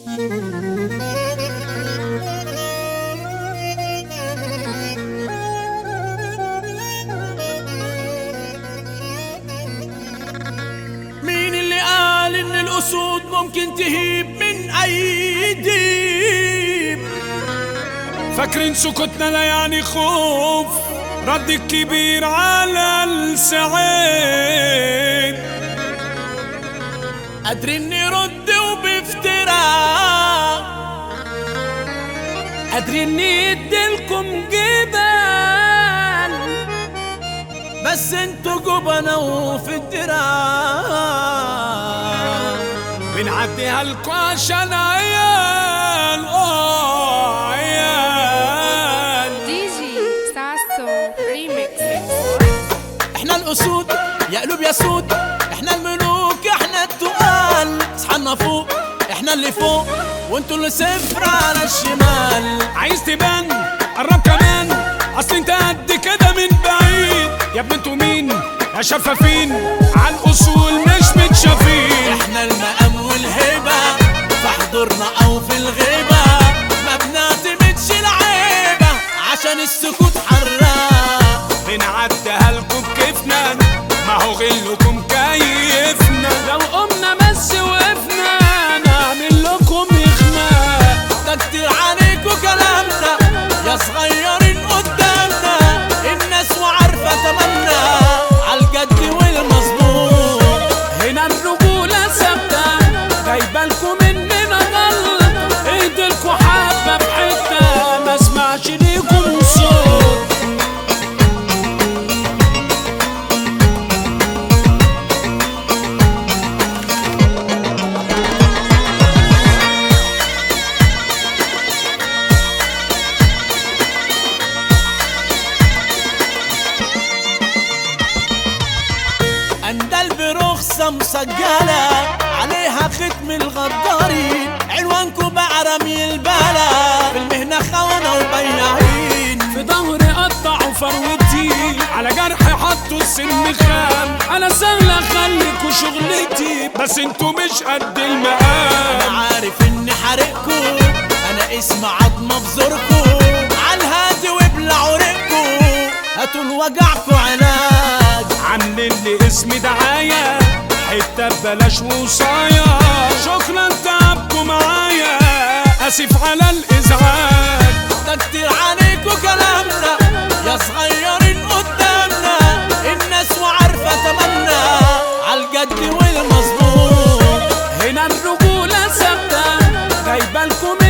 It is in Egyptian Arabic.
مين اللي قال ان الاسود ممكن تهيب من اي ديب فاكرين سكوتنا لا يعني خوف رد الكبير على السعيد قادرين نرد وبافتراء قادرين نديلكم جبال بس انتوا جبنا وفي الدراع بنعديها لكم عشان عيال اه عيال دي جي ساسو ريميكس احنا الاسود يا قلوب يا سود احنا الملوك احنا التقال اصحالنا فوق احنا اللي فوق وانتوا اللي صفر على الشمال عايز تبان قرب كمان اصل انت قد كده من بعيد يا ابني انتوا مين يا شفافين على الاصول مش متشافين احنا المقام والهبة في حضورنا او في الغيبة ما بنعتمدش العيبة عشان السكوت حراق بنعديها لكم بكيفنا ما هو غلكم كيفنا لو قمنا بس وقفنا نعمل لكم اخماء ده كتير عليكوا كلامنا يا صغيرين قدامنا الناس وعارفة تمنا عالجد والمظبوط هنا الرجولة ثابتة جايبالكوا مننا غلط ايديلكوا حابة في حتة ما اسمعش ليكم صوت اندل برخصة مسجلة عليها ختم الغدارين عنوانكو بقى رمي البلا في المهنة خونة وبياعين في ظهري قطعوا فروتي على جرح حطوا السن خام انا سهل اخليكوا شغلتي بس انتوا مش قد المقام انا عارف اني حارقكو انا اسم عظمة في زوركو عالهادي وابلعوا ريقكو هاتوا لوجعكو علاج عاملين لي اسمي دعاية حتة ببلاش وصاية شكرا تعبكم معايا اسف على الازعاج ده كتير عليكوا كلامنا يا صغيرين قدامنا الناس وعارفة تمنا عالجد والمظبوط هنا الرجولة ثابتة جايبالكوا